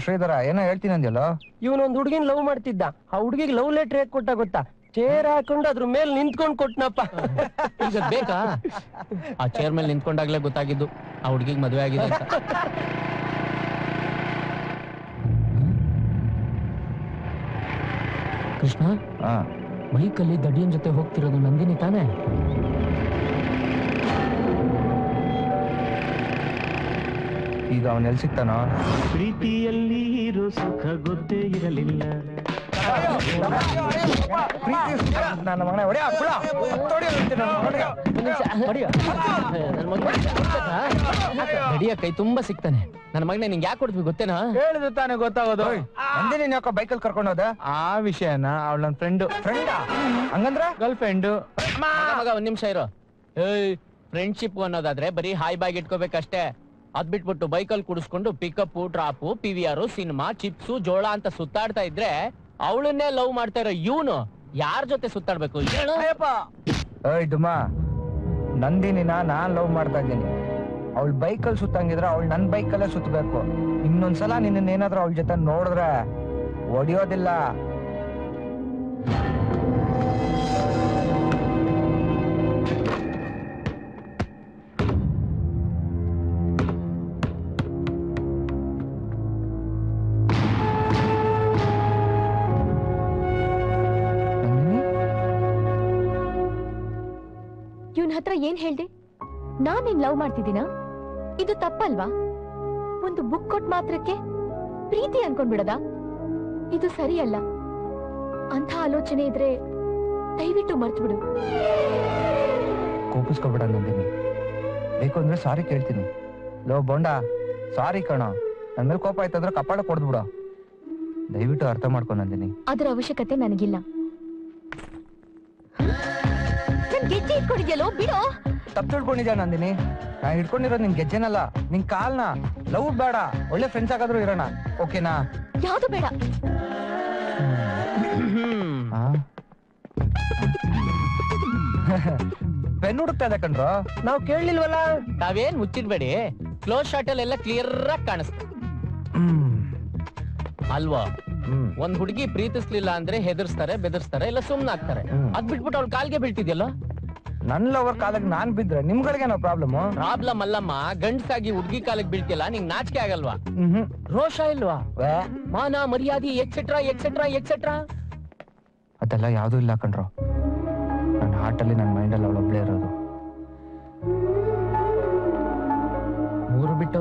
ಶ್ರೀಧರ ಏನೋ ಹೇಳ್ತೀನಿ ಅಂದ್ಯಲ್ಲೋ ಇವನೊಂದ್ ಹುಡುಗಿನ ಲವ್ ಮಾಡ್ತಿದ್ದ ಆ ಹುಡುಗಿಗೆ ಲವ್ ಲೆಟರ್ ಹೇಗ್ ಕೊಟ್ಟ ಗೊತ್ತಾ ಚೇರ್ ಹಾಕೊಂಡು ಅದ್ರ ಮೇಲೆ ನಿಂತ್ಕೊಂಡ್ ಕೊಟ್ನಪ್ಪ ಈಗ ಅದ್ ಬೇಕಾ ಆ ಚೇರ್ ಮೇಲೆ ನಿಂತ್ಕೊಂಡಾಗ್ಲೇ ಗೊತ್ತಾಗಿದ್ದು ಆ ಹುಡುಗಿಗೆ ಮದುವೆ ಆಗಿದೆ ಅಂತ ಕೃಷ್ಣ ಹಾ ಬೈಕಲ್ಲಿ ದಡಿಯನ್ ಜೊತೆ ಹೋಗ್ತಿರೋದು ನಂದಿನಿ ತಾನೇ ಈಗ ಅವನ್ ಎಲ್ ಸಿಗ್ತಾನೋ ಪ್ರೀತಿಯಲ್ಲಿ ಇರೋ ಸುಖ ಗೊತ್ತೇ ಇರಲಿಲ್ಲ ನನ್ನ ಮಗನೇ ಹೊಡಿ ಹಾಕ್ಬಿಡ ದಡಿಯ ಕೈ ತುಂಬಾ ಸಿಗ್ತಾನೆ ನನ್ನ ಮಗನೇ ನಿಂಗೆ ಯಾಕೆ ಕೊಡ್ತೀವಿ ಗೊತ್ತೇನಾ ಹೇಳಿದ್ರೆ ತಾನೇ ಗೊತ್ತಾಗೋದು ನಂದೇ ನೀನ್ ಯಾಕೋ ಬೈಕಲ್ಲಿ ಕರ್ಕೊಂಡು ಹೋದ ಆ ವಿಷಯನ ಅವಳ ನನ್ನ ಫ್ರೆಂಡ್ ಫ್ರೆಂಡಾ ಹಂಗಂದ್ರ ಗರ್ಲ್ ಫ್ರೆಂಡ್ ಮಗ ಮಗ ಒಂದ್ ನಿಮಿಷ ಇರೋ ಏಯ್ ಫ್ರೆಂಡ್ಶಿಪ್ ಅನ್ನೋದಾದ್ರೆ ಬರೀ ಹಾಯ್ ಬಾಗ್ ಇಟ್ಕೋಬೇಕಷ್ಟೇ ಅದ್ ಬಿಟ್ಬಿಟ್ಟು ಬೈಕಲ್ಲಿ ಕುಡಿಸ್ಕೊಂಡು pickup drop P V R cinema chips ಜೋಳ ಅಂತ ಸುತ್ತಾಡ್ತಾ ಇದ್ರೆ ಅವಳನ್ನೇ ಲವ್ ಮಾಡ್ತಾ ಇರೋ ಇವನು ಯಾರ ಜೊತೆ ಸುತ್ತಾಡ್ಬೇಕು ಹೇಳು ಏಯ್ ಡುಮಾ ನಂದಿನಿನ ನಾನ್ ಲವ್ ಮಾಡ್ತಾ ಇದ್ದೀನಿ ಅವಳ ಬೈಕಲ್ಲಿ ಸುತ್ತಂಗಿದ್ರೆ ಅವಳು ನನ್ ಬೈಕಲ್ಲೇ ಸುತ್ತಬೇಕು ಇನ್ನೊಂದ್ಸಲ ನಿನ್ನ ಏನಾದ್ರೂ ಅವಳ ಜೊತೆ ನೋಡಿದ್ರೆ ಹೊಡಿಯೋದಿಲ್ಲ ನಂದಿನಿ ಇವನ್ ಹತ್ರ ಏನ್ ಹೇಳ್ದೆ ನಾನ್ ನಿನ್ ಲವ್ ಮಾಡ್ತಿದ್ದೀನಾ ಇದು ತಪ್ಪಲ್ವಾ ಒಂದು ಬುಕ್ ಕೊಟ್ ಮಾತ್ರಕ್ಕೆ ಪ್ರೀತಿ ಅನ್ಕೊಂಡ್ಬಿಡದ ಇದು ಸರಿಯಲ್ಲ ಅಂಥ ಆಲೋಚನೆ ಇದ್ರೆ ದಯವಿಟ್ಟು ಮರ್ತ್ಬಿಡು ಕೋಪಿಸ್ಕೊಬೇಡ ನಂದಿನಿ ಬೇಕು ಅಂದ್ರೆ ಸಾರಿ ಕೇಳ್ತೀನಿ ಲೋ ಬೋಂಡ ಸಾರಿ ಕಣ ನನ್ ಮೇಲೆ ಕೋಪ ಆಯ್ತಂದ್ರೆ ಕಪಾಳ ಕೊಡ್ದ್ಬಿಡ ದಯವಿಟ್ಟು ಅರ್ಥ ಮಾಡ್ಕೊ ನಂದಿನಿ ಅದರ ಅವಶ್ಯಕತೆ ನನಗಿಲ್ಲ ನನ್ ಗೆಜ್ಜೆ ಇಟ್ಕೊಂಡಿದ್ಯಲ್ಲೋ ಬಿಡೋ ತಪ್ಪು ತಿಳ್ಕೊಂಡಿದ್ಯಾ ನಂದಿನಿ ನಾ ಹಿಡ್ಕೊಂಡಿರೋದು ನಿನ್ ಗೆಜ್ಜೆನಲ್ಲ ನಿನ್ ಕಾಲ್ನ ಲವ್ ಬೇಡ ಒಳ್ಳೆ ಫ್ರೆಂಡ್ಸ್ ಆಗಾದ್ರೂ ಇರೋಣ ಓಕೆನಾ ಯಾವ್ದು ಬೇಡ ಆ? ಪೆನ್ ಹುಡುಕ್ತಾ ಇದೆ ಕಣ್ರೋ ನಾವ್ ಕೇಳಲಿಲ್ವಲ್ಲ ತಾವೇನ್ ಮುಚ್ಚಿರ್ಬೇಡಿ ಕ್ಲೋಸ್ ಶಾಟ್ ಅಲ್ಲೆಲ್ಲ ಕ್ಲಿಯರ್ ಆಗಿ ಕಾಣಿಸ್ತು ಹ್ಮ್ ಅಲ್ವಾ ಹ್ಮ್ ಒಂದ್ ಹುಡುಗಿ ಪ್ರೀತಿಸ್ಲಿಲ್ಲ ಅಂದ್ರೆ ಹೆದರ್ಸ್ತಾರೆ ಬೆದರ್ಸ್ತಾರೆ ಇಲ್ಲ ಸುಮ್ನಾಗ್ತಾರೆ ಹ್ಮ್. ಅದ್ ಬಿಟ್ಬಿಟ್ಟು ಅವ್ಳ ಕಾಲ್ಗೆ ಬೀಳ್ತಿದ್ಯಲ್ಲ ನನ್ ಲವರ್ ಕಾಲಕ್ಕೆ ನಾನ್ ಬಿದ್ರೆ ನಿಮ್ಗಳಿಗೇನೋ ಪ್ರಾಬ್ಲಮ್ ಪ್ರಾಬ್ಲಮ್ ಅಲ್ಲಮ್ಮ ಗಂಡ್ಸಾಗಿ ಹುಡುಗಿ ಕಾಲಿಗೆ ಬೀಳ್ತಿಲ್ಲ ನಿಂಗ್ ನಾಚಿಕೆ ಆಗಲ್ವಾ ಹ್ಮ್ ರೋಷ ಇಲ್ವಾ ಮಾನ ಮರ್ಯಾದೆ ಎಕ್ಸೆಟ್ರಾ ಎಕ್ಸೆಟ್ರಾ ಎಕ್ಸೆಟ್ರಾ ಅದೆಲ್ಲ ಯಾವ್ದೂ ಇಲ್ಲ ಕಣ್ರೋ ನನ್ನ ಹಾರ್ಟಲ್ಲಿ ನನ್ನ ಮೈಂಡಲ್ಲಿ ಅವಳೊಬ್ಳೇ ಇರೋದು ಮೂರು ಬಿಟ್ಟು